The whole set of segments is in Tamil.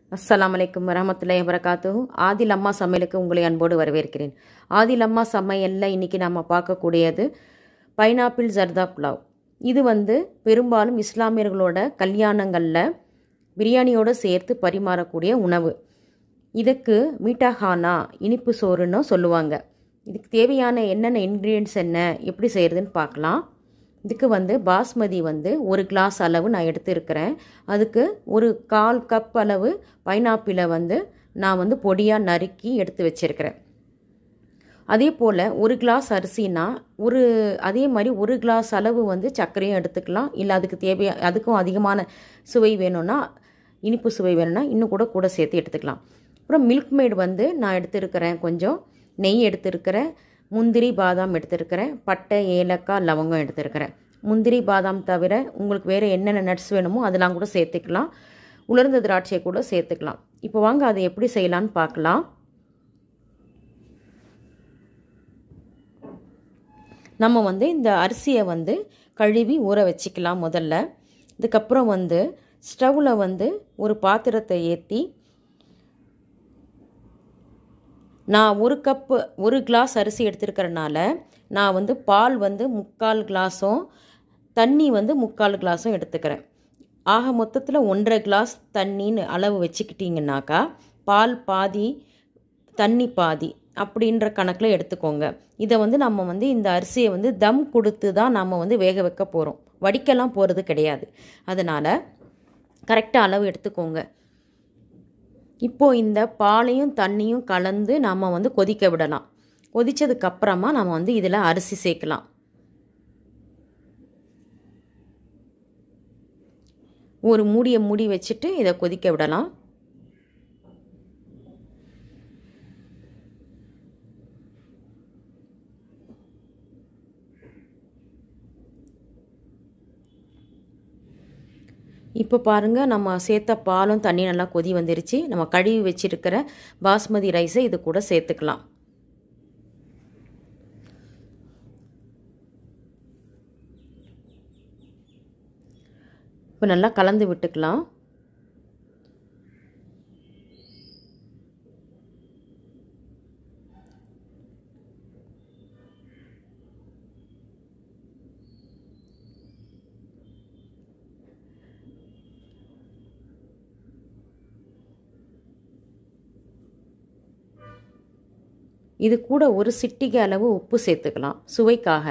அஸ்ஸலாமு அலைக்கும் வரமத்துல்லாஹி வரகாத்து ஆதில் அம்மா சமையலுக்கு உங்களை அன்போடு வரவேற்கிறேன் ஆதில் அம்மா சமையலில் இன்றைக்கி நம்ம பார்க்கக்கூடியது பைனாப்பிள் ஜர்தா புலாவ் இது வந்து பெரும்பாலும் இஸ்லாமியர்களோட கல்யாணங்களில் பிரியாணியோடு சேர்த்து பரிமாறக்கூடிய உணவு இதுக்கு மீட்டாஹானா இனிப்பு சோறுன்னு சொல்லுவாங்க இதுக்கு தேவையான என்னென்ன இன்க்ரீடியன்ட்ஸ் என்ன எப்படி செய்கிறதுன்னு பார்க்கலாம் இதுக்கு வந்து பாஸ்மதி வந்து ஒரு கிளாஸ் அளவு நான் எடுத்துருக்கிறேன் அதுக்கு ஒரு கால் கப் அளவு பைனாப்பிளை வந்து நான் வந்து பொடியாக நறுக்கி எடுத்து வச்சுருக்கிறேன் அதே போல் ஒரு கிளாஸ் அரிசினா ஒரு அதே மாதிரி ஒரு கிளாஸ் அளவு வந்து சர்க்கரையும் எடுத்துக்கலாம் இல்லை அதுக்கு தேவையா அதுக்கும் அதிகமான சுவை வேணும்னா இனிப்பு சுவை வேணும்னா இன்னும் கூட கூட சேர்த்து எடுத்துக்கலாம் அப்புறம் மில்க் மேட் வந்து நான் எடுத்துருக்கிறேன் கொஞ்சம் நெய் எடுத்துருக்கிறேன் முந்திரி பாதாம் எடுத்துருக்கிறேன் பட்டை ஏலக்காய் லவங்கம் எடுத்துருக்கிறேன் முந்திரி பாதாம் தவிர உங்களுக்கு வேறு என்னென்ன நட்ஸ் வேணுமோ அதெல்லாம் கூட சேர்த்துக்கலாம் உலர்ந்த திராட்சை கூட சேர்த்துக்கலாம் இப்போ வாங்க அதை எப்படி செய்யலான்னு பார்க்கலாம் நம்ம வந்து இந்த அரிசியை வந்து கழுவி ஊற வச்சுக்கலாம் முதல்ல இதுக்கப்புறம் வந்து ஸ்டவ்வில் வந்து ஒரு பாத்திரத்தை ஏற்றி நான் ஒரு கப்பு ஒரு கிளாஸ் அரிசி எடுத்துருக்கிறனால நான் வந்து பால் வந்து முக்கால் கிளாஸும் தண்ணி வந்து முக்கால் கிளாஸும் எடுத்துக்கிறேன் ஆக மொத்தத்தில் ஒன்றரை கிளாஸ் தண்ணின்னு அளவு வச்சுக்கிட்டிங்கனாக்கா பால் பாதி தண்ணி பாதி அப்படின்ற கணக்கில் எடுத்துக்கோங்க இதை வந்து நம்ம வந்து இந்த அரிசியை வந்து தம் கொடுத்து தான் நம்ம வந்து வேக வைக்க போகிறோம் வடிக்கலாம் போகிறது கிடையாது அதனால் கரெக்டாக அளவு எடுத்துக்கோங்க இப்போது இந்த பாலையும் தண்ணியும் கலந்து நம்ம வந்து கொதிக்க விடலாம் கொதித்ததுக்கப்புறமா நம்ம வந்து இதில் அரிசி சேர்க்கலாம் ஒரு மூடியை மூடி வச்சுட்டு இதை கொதிக்க விடலாம் இப்போ பாருங்கள் நம்ம சேர்த்த பாலும் தண்ணி நல்லா கொதி வந்துருச்சு நம்ம கழுவி வச்சிருக்கிற பாஸ்மதி ரைஸை இது கூட சேர்த்துக்கலாம் இப்போ நல்லா கலந்து விட்டுக்கலாம் இது கூட ஒரு சிட்டிகை அளவு உப்பு சேர்த்துக்கலாம் சுவைக்காக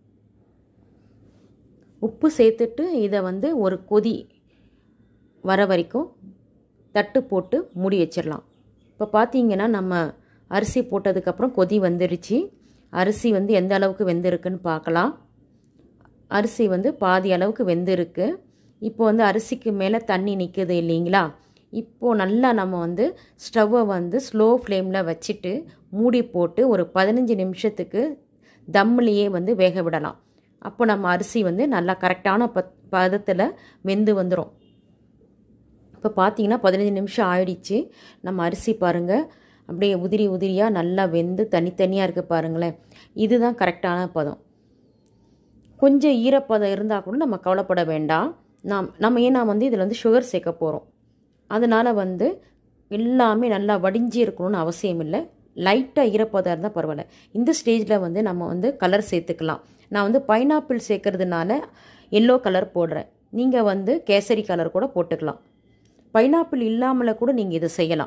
உப்பு சேர்த்துட்டு இதை வந்து ஒரு கொதி வர வரைக்கும் தட்டு போட்டு மூடி வச்சிடலாம் இப்போ பார்த்தீங்கன்னா நம்ம அரிசி போட்டதுக்கப்புறம் கொதி வந்துருச்சு அரிசி வந்து எந்த அளவுக்கு வெந்திருக்குன்னு பார்க்கலாம் அரிசி வந்து பாதி அளவுக்கு வெந்திருக்கு இப்போ வந்து அரிசிக்கு மேலே தண்ணி நிற்குது இல்லைங்களா இப்போது நல்லா நம்ம வந்து ஸ்டவ்வை வந்து ஸ்லோ ஃப்ளேமில் வச்சுட்டு மூடி போட்டு ஒரு பதினஞ்சு நிமிஷத்துக்கு தம்லேயே வந்து வேக விடலாம் அப்போ நம்ம அரிசி வந்து நல்லா கரெக்டான ப பதத்தில் வெந்து வந்துடும் இப்போ பார்த்தீங்கன்னா பதினஞ்சு நிமிஷம் ஆயிடுச்சு நம்ம அரிசி பாருங்கள் அப்படியே உதிரி உதிரியாக நல்லா வெந்து தனித்தனியாக இருக்குது பாருங்களேன் இதுதான் கரெக்டான பதம் கொஞ்சம் ஈரப்பதம் இருந்தால் கூட நம்ம கவலைப்பட வேண்டாம் நாம் நம்ம ஏன்னா வந்து இதில் வந்து சுகர் சேர்க்க போகிறோம் அதனால் வந்து எல்லாமே நல்லா வடிஞ்சி இருக்கணும்னு அவசியம் இல்லை லைட்டாக ஈரப்பதம் இருந்தால் பரவாயில்ல இந்த ஸ்டேஜில் வந்து நம்ம வந்து கலர் சேர்த்துக்கலாம் நான் வந்து பைனாப்பிள் சேர்க்கறதுனால எல்லோ கலர் போடுறேன் நீங்கள் வந்து கேசரி கலர் கூட போட்டுக்கலாம் பைனாப்பிள் இல்லாமல் கூட நீங்கள் இதை செய்யலாம்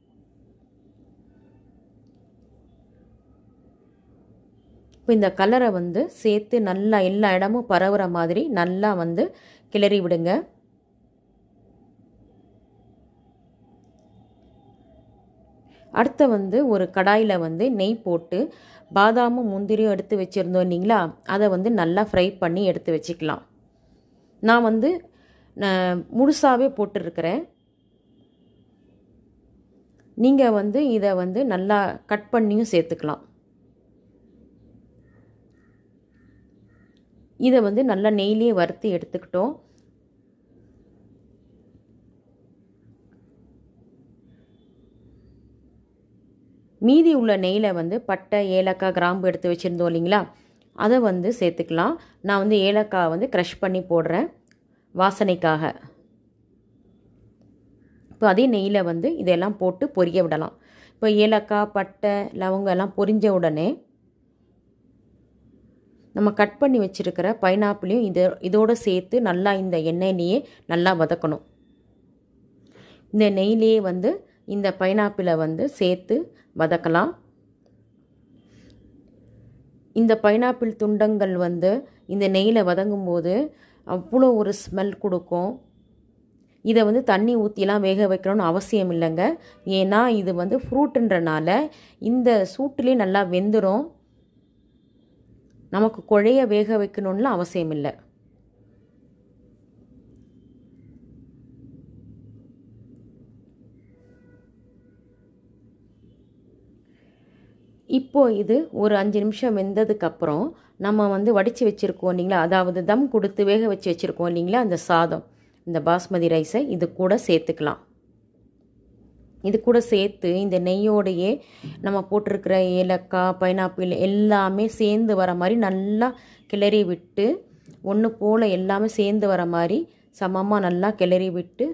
இப்போ இந்த கலரை வந்து சேர்த்து நல்லா எல்லா இடமும் பரவுற மாதிரி நல்லா வந்து கிளறி விடுங்க அடுத்த வந்து ஒரு கடாயில் வந்து நெய் போட்டு பாதாமும் முந்திரியும் எடுத்து வச்சுருந்தோம் இல்லைங்களா அதை வந்து நல்லா ஃப்ரை பண்ணி எடுத்து வச்சுக்கலாம் நான் வந்து முழுசாகவே போட்டுருக்கிறேன் நீங்கள் வந்து இதை வந்து நல்லா கட் பண்ணியும் சேர்த்துக்கலாம் இதை வந்து நல்லா நெய்லேயே வறுத்து எடுத்துக்கிட்டோம் மீதி உள்ள நெய்யில் வந்து பட்டை ஏலக்காய் கிராம்பு எடுத்து வச்சுருந்தோம் இல்லைங்களா அதை வந்து சேர்த்துக்கலாம் நான் வந்து ஏலக்காய் வந்து க்ரஷ் பண்ணி போடுறேன் வாசனைக்காக இப்போ அதே நெய்யில் வந்து இதெல்லாம் போட்டு பொரிய விடலாம் இப்போ ஏலக்காய் பட்டை லவங்கம் எல்லாம் பொரிஞ்ச உடனே நம்ம கட் பண்ணி வச்சுருக்கிற பைனாப்பிளையும் இதை இதோடு சேர்த்து நல்லா இந்த எண்ணெயிலேயே நல்லா வதக்கணும் இந்த நெய்லேயே வந்து இந்த பைனாப்பிளை வந்து சேர்த்து வதக்கலாம் இந்த பைனாப்பிள் துண்டங்கள் வந்து இந்த நெய்யில் வதங்கும் போது அவ்வளோ ஒரு ஸ்மெல் கொடுக்கும் இதை வந்து தண்ணி ஊற்றிலாம் வேக வைக்கணும்னு அவசியம் இல்லைங்க ஏன்னா இது வந்து ஃப்ரூட்டுன்றனால இந்த சூட்டுலேயே நல்லா வெந்துடும் நமக்கு குழைய வேக வைக்கணும்லாம் அவசியம் இல்லை இப்போது இது ஒரு அஞ்சு நிமிஷம் வெந்ததுக்கப்புறம் நம்ம வந்து வடித்து வச்சுருக்கோம் இல்லைங்களா அதாவது தம் கொடுத்து வேக வச்சு வச்சுருக்கோம் இல்லைங்களா அந்த சாதம் இந்த பாஸ்மதி ரைஸை இது கூட சேர்த்துக்கலாம் இது கூட சேர்த்து இந்த நெய்யோடையே நம்ம போட்டிருக்கிற ஏலக்காய் பைனாப்பிள் எல்லாமே சேர்ந்து வர மாதிரி நல்லா கிளறி விட்டு ஒன்று போல் எல்லாமே சேர்ந்து வர மாதிரி சமமாக நல்லா கிளறி விட்டு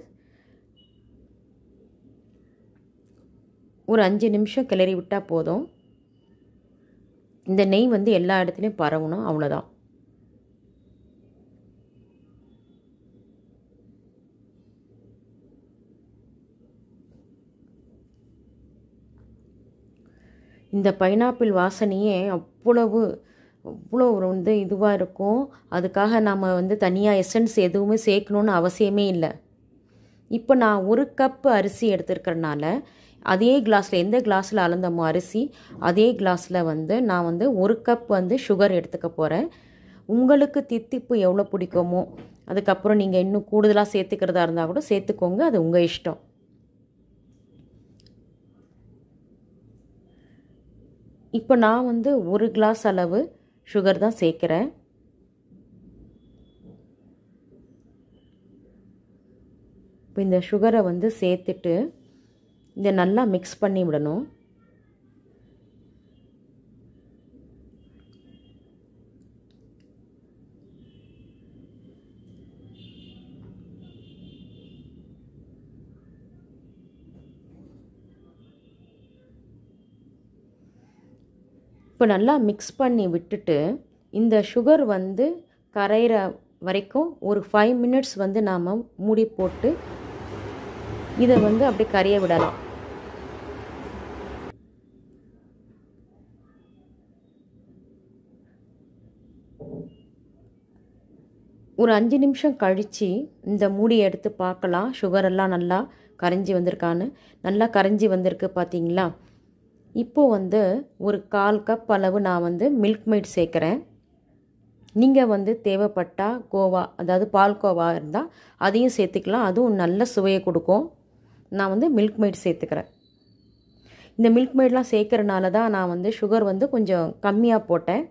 ஒரு அஞ்சு நிமிஷம் கிளறி விட்டால் போதும் இந்த நெய் வந்து எல்லா இடத்துலையும் பரவணும் அவ்வளோதான் இந்த பைனாப்பிள் வாசனையே அவ்வளவு அவ்வளோ வந்து இதுவாக இருக்கும் அதுக்காக நம்ம வந்து தனியாக எசன்ஸ் எதுவுமே சேர்க்கணுன்னு அவசியமே இல்லை இப்போ நான் ஒரு கப்பு அரிசி எடுத்துருக்கறனால அதே கிளாஸில் எந்த கிளாஸில் அளந்தமோ அரிசி அதே கிளாஸில் வந்து நான் வந்து ஒரு கப் வந்து சுகர் எடுத்துக்க போகிறேன் உங்களுக்கு தித்திப்பு எவ்வளோ பிடிக்குமோ அதுக்கப்புறம் நீங்கள் இன்னும் கூடுதலாக சேர்த்துக்கிறதா இருந்தால் கூட சேர்த்துக்கோங்க அது உங்கள் இஷ்டம் இப்போ நான் வந்து ஒரு கிளாஸ் அளவு சுகர் தான் சேர்க்குறேன் இப்போ இந்த சுகரை வந்து சேர்த்துட்டு இதை நல்லா மிக்ஸ் பண்ணி விடணும் இப்போ நல்லா மிக்ஸ் பண்ணி விட்டுட்டு இந்த சுகர் வந்து கரையிற வரைக்கும் ஒரு ஃபைவ் மினிட்ஸ் வந்து நாம் மூடி போட்டு இதை வந்து அப்படியே கரைய விடலாம் ஒரு அஞ்சு நிமிஷம் கழித்து இந்த மூடியை எடுத்து பார்க்கலாம் சுகர் எல்லாம் நல்லா கரைஞ்சி வந்திருக்கான்னு நல்லா கரைஞ்சி வந்திருக்கு பார்த்தீங்களா இப்போது வந்து ஒரு கால் கப் அளவு நான் வந்து மில்க் மைட் சேர்க்குறேன் நீங்கள் வந்து தேவைப்பட்டால் கோவா அதாவது பால் கோவா இருந்தால் அதையும் சேர்த்துக்கலாம் அதுவும் நல்ல சுவையை கொடுக்கும் நான் வந்து மில்க் மைட் சேர்த்துக்கிறேன் இந்த மில்க் மைட்லாம் சேர்க்கறனால தான் நான் வந்து சுகர் வந்து கொஞ்சம் கம்மியாக போட்டேன்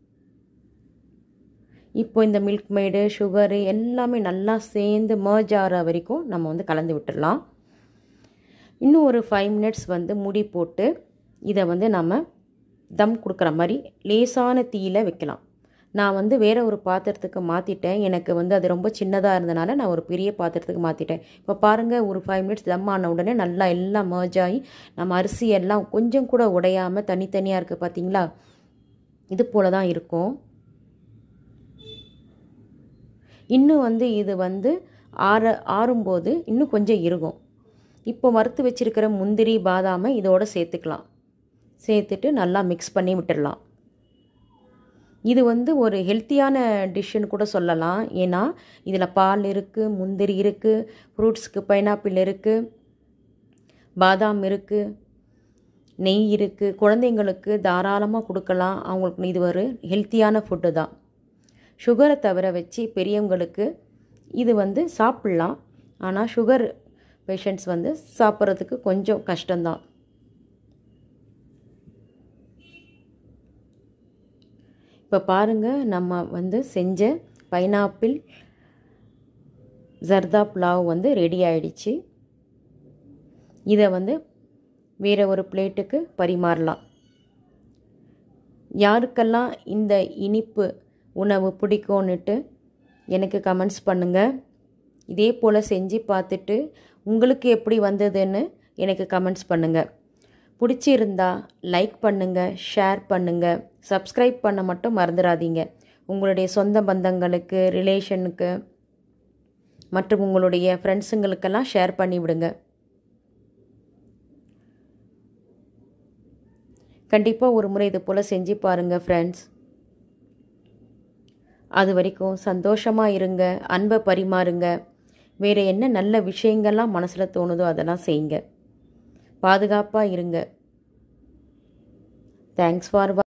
இப்போ இந்த மில்க் மைடு சுகரு எல்லாமே நல்லா சேர்ந்து மர்ஜ் ஆகிற வரைக்கும் நம்ம வந்து கலந்து விட்டுடலாம் இன்னும் ஒரு ஃபைவ் மினிட்ஸ் வந்து மூடி போட்டு இதை வந்து நம்ம தம் கொடுக்குற மாதிரி லேசான தீயில் வைக்கலாம் நான் வந்து வேறு ஒரு பாத்திரத்துக்கு மாற்றிட்டேன் எனக்கு வந்து அது ரொம்ப சின்னதாக இருந்தனால நான் ஒரு பெரிய பாத்திரத்துக்கு மாற்றிட்டேன் இப்போ பாருங்கள் ஒரு ஃபைவ் மினிட்ஸ் தம் ஆன உடனே நல்லா எல்லாம் மர்ஜ் ஆகி நம்ம அரிசி எல்லாம் கொஞ்சம் கூட உடையாமல் தனித்தனியாக இருக்குது பார்த்தீங்களா இது போல தான் இருக்கும் இன்னும் வந்து இது வந்து ஆற ஆறும்போது இன்னும் கொஞ்சம் இருக்கும் இப்போ வறுத்து வச்சுருக்கிற முந்திரி பாதாமை இதோடு சேர்த்துக்கலாம் சேர்த்துட்டு நல்லா மிக்ஸ் பண்ணி விட்டுடலாம் இது வந்து ஒரு ஹெல்த்தியான டிஷ்ஷுன்னு கூட சொல்லலாம் ஏன்னா இதில் பால் இருக்குது முந்திரி இருக்குது ஃப்ரூட்ஸ்க்கு பைனாப்பிள் இருக்குது பாதாம் இருக்குது நெய் இருக்குது குழந்தைங்களுக்கு தாராளமாக கொடுக்கலாம் அவங்களுக்கு இது ஒரு ஹெல்த்தியான ஃபுட்டு தான் சுகரை தவிர வச்சு பெரியவங்களுக்கு இது வந்து சாப்பிட்லாம் ஆனால் சுகர் பேஷண்ட்ஸ் வந்து சாப்பிட்றதுக்கு கொஞ்சம் கஷ்டம்தான் இப்போ பாருங்கள் நம்ம வந்து செஞ்ச பைனாப்பிள் ஜர்தா புலாவ் வந்து ரெடி ஆயிடுச்சு இதை வந்து வேறு ஒரு பிளேட்டுக்கு பரிமாறலாம் யாருக்கெல்லாம் இந்த இனிப்பு உணவு பிடிக்கும்னுட்டு எனக்கு கமெண்ட்ஸ் பண்ணுங்கள் இதே போல் செஞ்சு பார்த்துட்டு உங்களுக்கு எப்படி வந்ததுன்னு எனக்கு கமெண்ட்ஸ் பண்ணுங்கள் பிடிச்சிருந்தா லைக் பண்ணுங்கள் ஷேர் பண்ணுங்கள் சப்ஸ்கிரைப் பண்ண மட்டும் மறந்துடாதீங்க உங்களுடைய சொந்த பந்தங்களுக்கு ரிலேஷனுக்கு மற்றும் உங்களுடைய ஃப்ரெண்ட்ஸுங்களுக்கெல்லாம் ஷேர் பண்ணி விடுங்க கண்டிப்பாக ஒரு முறை இது போல் செஞ்சு பாருங்கள் ஃப்ரெண்ட்ஸ் அது வரைக்கும் சந்தோஷமாக இருங்க அன்பை பரிமாறுங்க வேறு என்ன நல்ல விஷயங்கள்லாம் மனசில் தோணுதோ அதெல்லாம் செய்யுங்க பாதுகாப்பாக இருங்க தேங்க்ஸ் ஃபார்